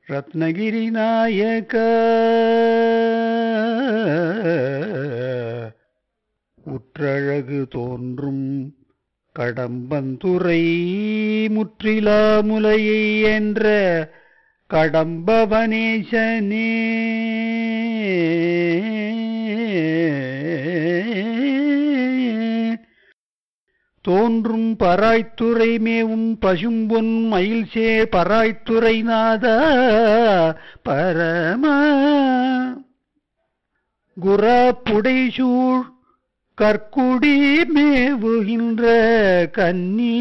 ரத்னகிரி நாயக உற்றழகு தோன்றும் கடம்பந்துறை முற்றிலா முலையை என்ற கடம்பவனேசனே தோன்றும் பராய்த்துறை மேவும் பசும்பொன் மயில்சே பராய்த்துறை நாதா பரம குரா புடைசூழ் கற்குடி மேவுகின்ற கன்னி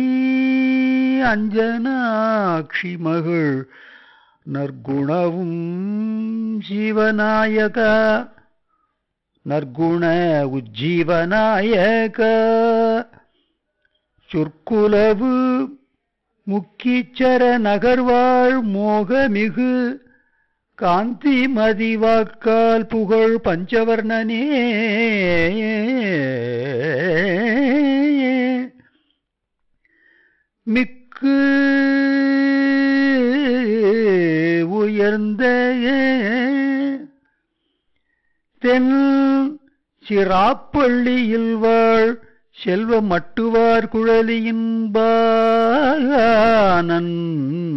அஞ்சனாட்சி மகள் நற்குணவும் சிவநாயக நற்குண உஜ்ஜீவநாயக சொற்குலவு முக்கீச்சர நகர்வாழ் மோகமிகு காந்தி மதிவாக்கால் புகழ் பஞ்சவர்ணனே மிக்கு உயர்ந்த தென் சிராப்பள்ளியில் வாழ் செல்வ மட்டுவார் குழலியின் பானன்